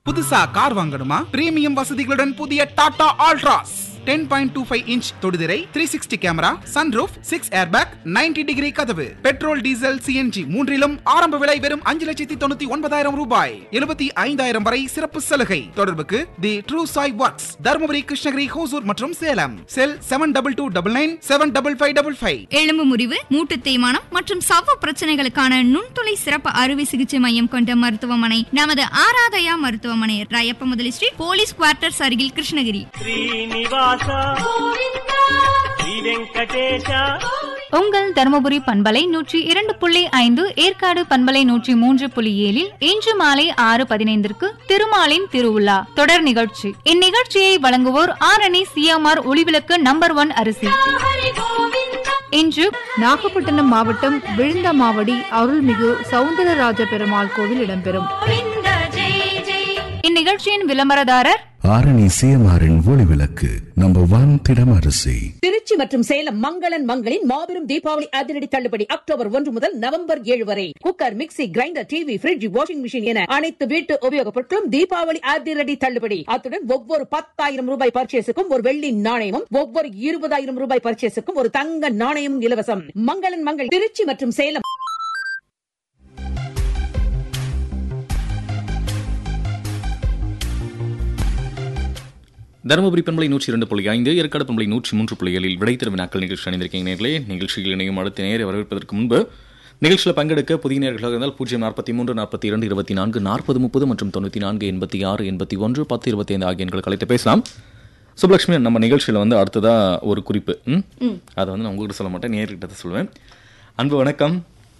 புதுசா கார் வாங்கணுமா பிரீமியம் வசதிகளுடன் புதிய Tata Altroz ten point two five inch தொடுதிரை three sixty camera sunroof six airbag 90 degree கதவு பெட்ரோல் டீசல் சிஎன்ஜி மூன்றிலும் ஆரம்ப விலை வெறும் அஞ்சு லட்சத்தி தொண்ணூத்தி ஒன்பதாயிரம் ரூபாய் எழுபத்தி ஐந்தாயிரம் வரை சிறப்பு சலுகை தொடர்புக்கு the true Sai works Dharmapuri Krishnagiri Hosur மற்றும் Salem cell seven double two double nine seven double five double five எலும்பு முறிவு மூட்டு தேய்மானம் மற்றும் சவ்வு பிரச்சனைகளுக்கான நுண்துளை சிறப்பு அறுவை சிகிச்சை மையம் கொண்ட மருத்துவமனை நமது ஆராதயா மருத்துவமனை ராயப்ப முதலி ஸ்ட்ரீட் போலீஸ் குவார்ட்டர்ஸ் அருகில் கிருஷ்ணகிரி శ్రీనివాస శ్రీ వెంకటేశ உங்கள் தருமபுரி பண்பலை நூற்றி இரண்டு புள்ளி ஐந்து ஏற்காடு பண்பலை நூற்றி மூன்று புள்ளி ஏழில் இன்று மாலை ஆறு பதினைந்திற்கு திருமாலின் திருவிழா தொடர் நிகழ்ச்சி இந்நிகழ்ச்சியை வழங்குவோர் ஆரணி சிஎம்ஆர் ஒளிவிளக்கு நம்பர் ஒன் அரிசி இன்று நாகப்பட்டினம் மாவட்டம் விழுந்தமாவடி அருள்மிகு சவுந்தரராஜ பெருமாள் கோவில் இடம்பெறும் இந்நிகழ்ச்சியின் விளம்பரதாரர் ஆரணி சிஎம்ஆரின் ஒளி விளக்கு நம்பர் ஒன் திடம் அரிசி திருச்சி மற்றும் சேலம் மங்களன் மங்களின் மாபெரும் தீபாவளி அதிரடி தள்ளுபடி அக்டோபர் ஒன்று முதல் நவம்பர் ஏழு வரை cooker mixie grinder TV fridge washing machine என அனைத்து வீட்டு உபயோகப் பொருட்களும் தீபாவளி அதிரடி தள்ளுபடி அத்துடன் ஒவ்வொரு பத்தாயிரம் ரூபாய் பர்ச்சேஸுக்கும் ஒரு வெள்ளி நாணயமும் ஒவ்வொரு இருபதாயிரம் ரூபாய் பர்ச்சேஸுக்கும் ஒரு தங்க நாணயமும் இலவசம் மங்களன் மங்கள் திருச்சி மற்றும் சேலம் தருமபுரி பண்பலை நூற்றி இரண்டு புள்ளி ஐந்து ஏற்காடு பண்பலை நூற்றி மூன்று புள்ளி ஏழில் விடைத்தரு வினாக்கள் நிகழ்ச்சி அணிந்திருக்கீங்க நேர்களே நிகழ்ச்சியில் இணையும் அடுத்த நேரை வரவேற்பதற்கு முன்பு நிகழ்ச்சியில் பங்கெடுக்க புதிய நேர்களாக இருந்தால் பூஜ்ஜியம் நாற்பத்தி மூன்று நாற்பத்தி இரண்டு இருபத்தி நான்கு நாற்பது முப்பது மற்றும் தொண்ணூற்றி நான்கு எண்பத்தி ஆறு எண்பத்தி ஒன்று பத்து இருபத்தி ஐந்து ஆகிய எண்களை கலைத்து பேசலாம் சுப்லட்சுமி நம்ம நிகழ்ச்சியில் வந்து அடுத்ததா ஒரு குறிப்பு ம் அதை வந்து நான் உங்ககிட்ட சொல்ல மாட்டேன் நேர்கிட்ட தான் சொல்லுவேன் அன்பு வணக்கம்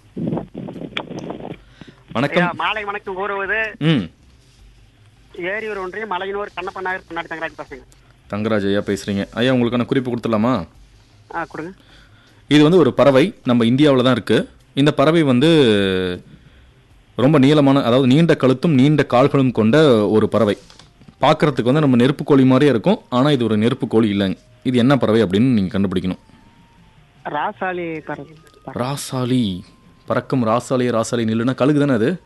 வணக்கம் மாலை வணக்கம் கூறுவது ம் ஏரியூர் ஒன்றியம் மலையனூர் கண்ணப்ப நகர் கண்ணாடி தங்கராஜ் பசங்க தங்கராஜ் ஐயா பேசுறீங்க ஐயா உங்களுக்கான குறிப்பு கொடுத்துடலாமா ஆ கொடுங்க இது வந்து ஒரு பறவை நம்ம இந்தியாவில் தான் இருக்கு இந்த பறவை வந்து ரொம்ப நீளமான அதாவது நீண்ட கழுத்தும் நீண்ட கால்களும் கொண்ட ஒரு பறவை பார்க்கறதுக்கு வந்து நம்ம நெருப்பு கோழி மாதிரியே இருக்கும் ஆனால் இது ஒரு நெருப்பு கோழி இல்லைங்க இது என்ன பறவை அப்படின்னு நீங்கள் கண்டுபிடிக்கணும் ராசாலி பறவை ராசாலி பறக்கும் ராசாலி ராசாலி நில்லுனா கழுகு தானே அது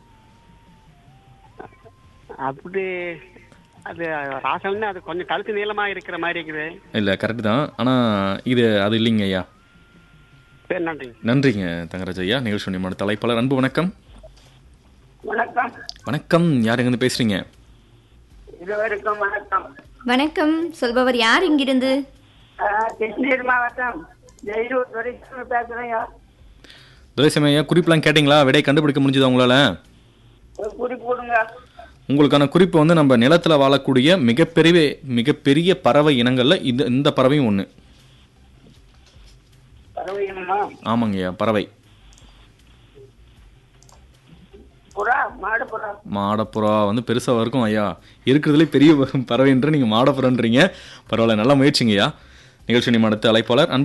அப்படி அது ராசாலின்னு அது கொஞ்சம் கழுத்து நீளமா இருக்கிற மாதிரி இருக்குது இல்லை கரெக்டு தான் ஆனால் இது அது இல்லைங்க ஐயா பேர் நன்றி நன்றிங்க தங்கராஜ் ஐயா நிகழ்ச்சி நியமன தலைப்பாளர் அன்பு வணக்கம் வணக்கம் வணக்கம் யார் எங்கேருந்து பேசுறீங்க இருவருக்கும் வணக்கம் வணக்கம் சொல்பவர் யார் இங்கிருந்து ஆஹ், கிருஷ்ணகிரி மாவட்டம் ஜெயலூர் துரைசாமி பேசுறேங்க துரைசாமி ஐயா குறிப்பெல்லாம் கேட்டிங்களா விடை கண்டுபிடிக்க முடிஞ்சதா உங்களால் ஒரு குறிப்பு கொடுங்க உங்களுக்கான குறிப்பு வந்து நம்ம நிலத்துல வாழக்கூடிய மிகப்பெரிய மிகப்பெரிய பறவை இனங்கள்ல இந்த இந்த பறவையும் ஒன்று பறவைகள்மா ஆமாங்கய்யா பறவை புறா மாடு புறா மாடப்புறா வந்து பெருசாக இருக்கும் ஐயா இருக்கிறதுலே பெரிய பறவைன்ற நீங்கள் மாடப்புறன்றீங்க பரவாயில்ல நல்ல முயற்சிங்கய்யா நிகழ்ச்சி நியமனத்து அழைப்பாளர் அன்பு